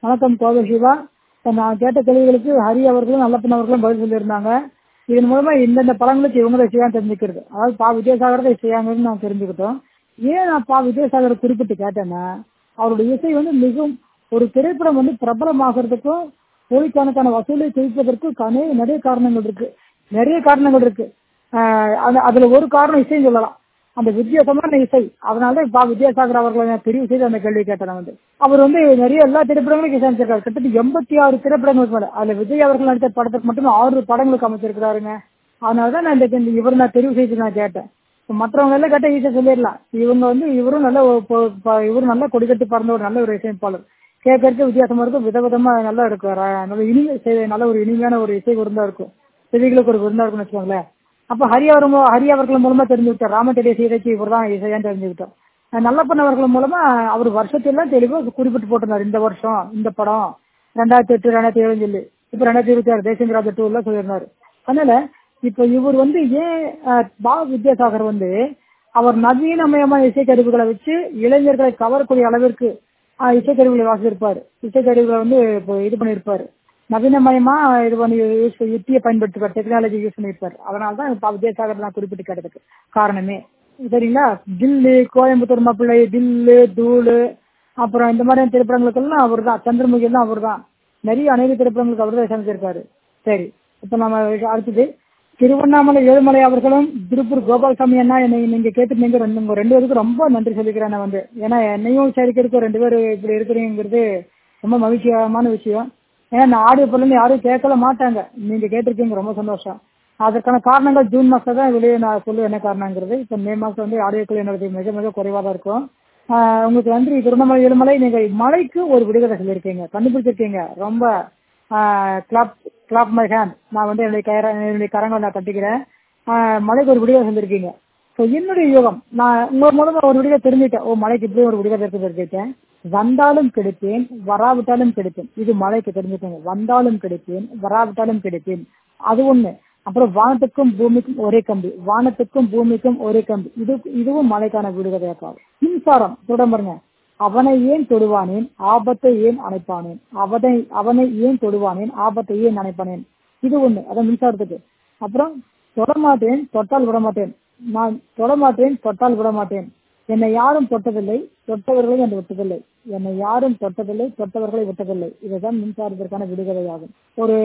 வணக்கம் கோவை சிவா இப்ப நான் கேட்ட கேள்விகளுக்கு ஹரி அவர்களும் நல்லப்பன் அவர்களும் பதில் சொல்லியிருந்தாங்க இதன் மூலமா இந்தந்த படங்களுக்கு இவங்க தான் செய்யான்னு தெரிஞ்சுக்கிறது அதாவது பா விஜயசாகர் தான் செய்யாங்கன்னு நான் தெரிஞ்சுக்கிட்டோம் ஏன் நான் பா விஜயசாகரை குறிப்பிட்டு கேட்டேன்னா அவருடைய இசை வந்து மிகவும் ஒரு திரைப்படம் வந்து பிரபலமாகிறதுக்கும் கோடிக்கணக்கான வசூலை குவிப்பதற்கும் கனே நிறைய காரணங்கள் இருக்கு நிறைய காரணங்கள் இருக்கு ஆஹ் அது- அதுல ஒரு காரணம் இசைன்னு சொல்லலாம் அந்த வித்தியாசமான இசை அதனாலதான் இப்ப வித்யாசாகர் அவர்களை நான் தெரிவு செய்து அந்த கேள்வி கேட்டேன் நான் வந்து அவர் வந்து நிறைய எல்லா திரைப்படங்களுக்கும் இசையமைச்சிருக்காரு கிட்டத்தட்ட எண்பத்தி ஆறு திரைப்படங்களுக்கு மேல அதுல விஜய் அவர்கள் நடித்த படத்துக்கு மட்டுமே ஆறு படங்களுக்கு அமைச்சிருக்கிறாருங்க அதனாலதான் நான் இந்த இவர் நான் தெரிவு செய்து நான் கேட்டேன் இப்ப மற்றவங்க எல்லாம் கேட்டா ஈஸியா சொல்லிடலாம் இவங்க வந்து இவரும் நல்ல ஒரு பொ- ப- இவரும் நல்ல கொடிக்கட்டி பறந்த ஒரு நல்ல ஒரு இசையமைப்பாளர் கேட்கறதுக்கு வித்தியாசமா இருக்கும் விதவிதமா நல்லா இருக்கும் ர- நல்ல இனிமை செ- நல்ல ஒரு இனிமையான ஒரு இசை விருந்தா இருக்கும் செவிகளுக்கு ஒரு விருந்தா இருக்கும்னு வச்சுக்கோங்களேன் அப்ப ஹரி அவர் மூ- ஹரி அவர்கள் மூலமா தெரிஞ்சுக்கிட்டோம் ராமச்சரிய சீதைக்கு இவர் தான் இசையான்னு தெரிஞ்சுக்கிட்டோம் அஹ் நல்லப்பன் அவர்கள் மூலமா அவர் வருஷத்தெல்லாம் தெளிவா குறிப்பிட்டு போட்டிருந்தார் இந்த வருஷம் இந்த படம் ரெண்டாயிரத்தி எட்டு ரெண்டாயிரத்தி ஏழு சொல்லி இப்ப ரெண்டாயிரத்தி இருபத்தி ஆறு தேசியராஜ டூ எல்லாம் சொல்லியிருந்தாரு அதனால இப்ப இவர் வந்து ஏன் அஹ், பா வித்யாசாகர் வந்து அவர் நவீனமயமான இசைக்கருவிகளை வச்சு இளைஞர்களை கவரக்கூடிய அளவிற்கு ஆஹ், இசைக்கருவிகளை வாசிச்சிருப்பாரு இசைக்கருவிகளை வந்து இப்போ இது பண்ணியிருப்பாரு நவீனமயமா இது பண்ணி யூஸ் யுத்தியை பயன்படுத்திப்பார் டெக்னாலஜி யூஸ் பண்ணியிருப்பாரு அதனால தான் இப்ப வித்யாசாகர் நான் குறிப்பிட்டு கேட்டதுக்கு காரணமே சரிங்களா தில்லு கோயம்புத்தூர் மாப்பிள்ளை தில்லு தூளு அப்புறம் இந்த மாதிரியான திரைப்படங்களுக்கெல்லாம் அவர் தான் சந்திரமுகி எல்லாம் அவர் தான் நிறைய அநேக திரைப்படங்களுக்கு அவர் தான் சமைச்சிருக்காரு சரி இப்ப நம்ம அடுத்தது திருவண்ணாமலை ஏழுமலை அவர்களும் திருப்பூர் கோபாலசாமி அண்ணா என்னை நீங்க கேட்டுருந்தீங்க ரெண்டு உங்க ரெண்டு பேருக்கும் ரொம்ப நன்றி சொல்லிக்கிறேன் நான் வந்து ஏன்னா என்னையும் விசாரிக்கிறதுக்கு ரெண்டு பேரும் இப்படி இருக்கிறீங்கிறது ரொம்ப மகிழ்ச்சிகரமான விஷயம் ஏன்னா நான் ஆடியோ பொருள் யாரும் கேட்கல மாட்டாங்க நீங்க கேட்டிருக்கீங்க ரொம்ப சந்தோஷம் அதற்கான காரணங்கள் ஜூன் மாசம் தான் வெளியே நான் சொல்லுவேன் என்ன காரணங்கிறது இப்ப மே மாசம் வந்து ஆடியோக்கள் என்னோட மிக மிக குறைவா தான் இருக்கும் ஆஹ் உங்களுக்கு நன்றி திருவண்ணாமலை ஏழுமலை நீங்க மலைக்கு ஒரு விடுதலை சொல்லியிருக்கீங்க கண்டுபிடிச்சிருக்கீங்க ரொம்ப கிளாப் கிளாப் மை ஹேண்ட் நான் வந்து என்னுடைய கர என்னுடைய கரங்களை நான் தட்டிக்கிறேன் ஆஹ் மலைக்கு ஒரு விடுதலை செஞ்சிருக்கீங்க ஸோ என்னுடைய யோகம் நான் இன்னொரு மூலமா ஒரு விடுதலை தெரிஞ்சுட்டேன் ஓ மலைக்கு இப்படி ஒரு விடுதலை இருக்குது தெரிஞ்சுட்டேன் வந்தாலும் கிடைப்பேன் வராவிட்டாலும் கிடைப்பேன் இது மலைக்கு தெரிஞ்சுக்கோங்க வந்தாலும் கிடைப்பேன் வராவிட்டாலும் கிடைப்பேன் அது ஒண்ணு அப்புறம் வானத்துக்கும் பூமிக்கும் ஒரே கம்பி வானத்துக்கும் பூமிக்கும் ஒரே கம்பி இது இதுவும் மலைக்கான விடுதலையாக்காகும் மின்சாரம் தொடம்புங்க அவனை ஏன் தொடுவானேன் ஆபத்தை ஏன் அணைப்பானேன் அவனை அவனை ஏன் தொடுவானேன் ஆபத்தை ஏன் அணைப்பானேன் இது ஒண்ணு அதான் மின்சாரத்துக்கு அப்புறம் தொடமாட்டேன் தொட்டால் விடமாட்டேன் நான் தொடமாட்டேன் தொட்டால் விடமாட்டேன் என்னை யாரும் தொட்டதில்லை தொட்டவர்களை என்னை விட்டதில்லை என்னை யாரும் தொட்டதில்லை தொட்டவர்களை விட்டதில்லை இதுதான் மின்சாரத்திற்கான விடுதலையாகும் ஒரு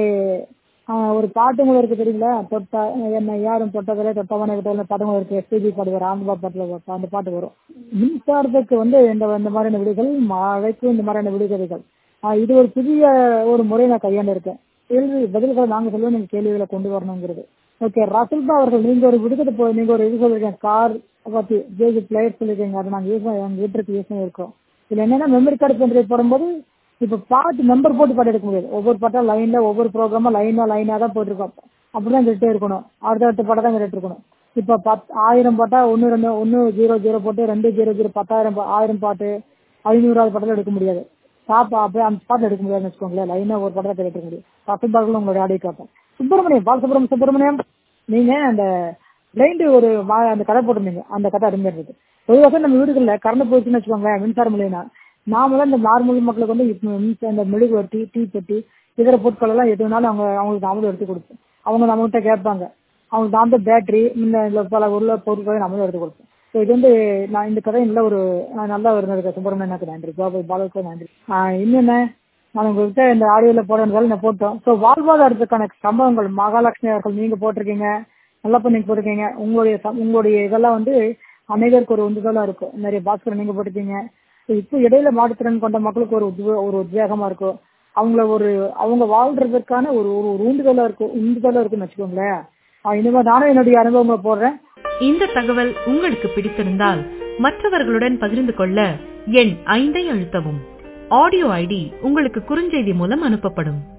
ஆஹ், ஒரு பாட்டுங்களும் இருக்கு தெரியுங்களா தொட்ட என்னை யாரும் தொட்டதில்லை தொட்டவனை விட்டதில்லை பாட்டுங்களும் இருக்கு எஸ்பிபி பாட்டு வரும் ஆனந்தா பாட்டுல வரும். அந்த பாட்டு வரும் மின்சாரத்துக்கு வந்து இந்த இந்த மாதிரியான விடுகள் மழைக்கும் இந்த மாதிரியான விடுகதைகள் ஆஹ், இது ஒரு புதிய ஒரு முறை நான் கையாண்டு இருக்கேன் கேள்வி பதில்களை நாங்க சொல்லுவோம் நீங்க கேள்விகளை கொண்டு வரணுங்கிறது ஓகே ரசல்பா அவர்கள் நீங்க ஒரு விடுதலை போ நீங்க ஒரு இது சொல்லிருக்கீங்க கார் பத்தி ஜேஜி பிளேயர் சொல்லிருக்கீங்க அதை நாங்க யூஸ் எங்க வீட்டுக்கு யூஸ் பண்ணிருக்கோம் இதுல என்னன்னா மெமரி கார்டு பென்ட்ரைவ் போடும்போது இப்ப பாட்டு நம்பர் போட்டு பாட்டு எடுக்க முடியாது ஒவ்வொரு பாட்டா லைன்ல ஒவ்வொரு ப்ரோக்ராமா லைனா லைனா தான் போட்டிருக்கோம் அப்படிதான் கேட்டே இருக்கணும் அடுத்த அடுத்த பாட்டை தான் கேட்டு இருக்கணும் இப்ப பத் ஆயிரம் பாட்டா ஒன்னு ரெண்டு ஒன்னு ஜீரோ ஜீரோ போட்டு ரெண்டு ஜீரோ ஜீரோ பத்தாயிரம் பா- ஆயிரம் பாட்டு ஐநூறாவது பாட்டில் எடுக்க முடியாது பாப்பா அப்படியே அந்த பாட்டு எடுக்க முடியாதுன்னு வச்சுக்கோங்களேன் லைனா ஒரு பாட்டு தான் கேட்டு முடியும் பத்து பாட்டில் உங்களுடைய ஆடியோ கேட்பேன் சுப்பிரமணியம் பாலசுப்ரமணியம் சுப்பிரமணியம் நீங்க அந்த பிளைண்ட் ஒரு மா- அந்த கதை போட்டிருந்தீங்க அந்த கதை அருமையா இருந்தது பொதுவாக நம்ம வீடுகள்ல கரண்ட் போச்சுன்னு வச்சுக்கோங்களேன் மின்சாரம் இல்லைன்னா நாம இந்த நார்மல் மக்களுக்கு வந்து இப்ப மின்ச- இந்த மெழுகுவர்த்தி டீ பெட்டி இதர பொருட்கள் எல்லாம் எது வேணாலும் அவங்க அவங்களுக்கு நாமளும் எடுத்து கொடுப்போம் அவங்க நம்ம கிட்ட கேட்பாங்க அவங்களுக்கு நாம பேட்டரி இந்த இந்த பல உள்ள பொருட்களை நம்மளும் எடுத்து கொடுப்போம் ஸோ இது வந்து நான் இந்த கதை நல்ல ஒரு ஆஹ் நல்லா இருந்தது சுப்பிரமணியனுக்கு நன்றி கோபால் பாலவுக்கு நன்றி ஆஹ் இன்னொன்னு நான் உங்ககிட்ட இந்த ஆடியோல போடுறதால நான் போட்டோம் ஸோ வாழ்வாதாரத்துக்கான சம்பவங்கள் மகாலட்சுமி அவர்கள் நீங்க போட்டிருக்கீங்க நல்லா பண்ணி போட்டிருக்கீங்க உங்களுடைய சம்- உங்களுடைய இதெல்லாம் வந்து அநேகருக்கு ஒரு உந்துதலா இருக்கும் நிறைய பாஸ்கர் நீங்க போட்டிருக்கீங்க So இப்போ இடையில மாற்றுத்திறன் கொண்ட மக்களுக்கு ஒரு உத்வே- ஒரு உத்வேகமா இருக்கும் அவங்கள ஒரு அவங்க வாழ்றதுக்கான ஒரு ஒரு ஒரு உந்துதலா இருக்கும் உந்துதலா இருக்குன்னு வச்சுக்கோங்களேன் ஆஹ் இனிமே நானும் என்னுடைய அனுபவங்களை போடுறேன் இந்த தகவல் உங்களுக்கு பிடித்திருந்தால் மற்றவர்களுடன் பகிர்ந்து கொள்ள எண் ஐந்தை அழுத்தவும் ஆடியோ ஐடி உங்களுக்கு குறுஞ்செய்தி மூலம் அனுப்பப்படும்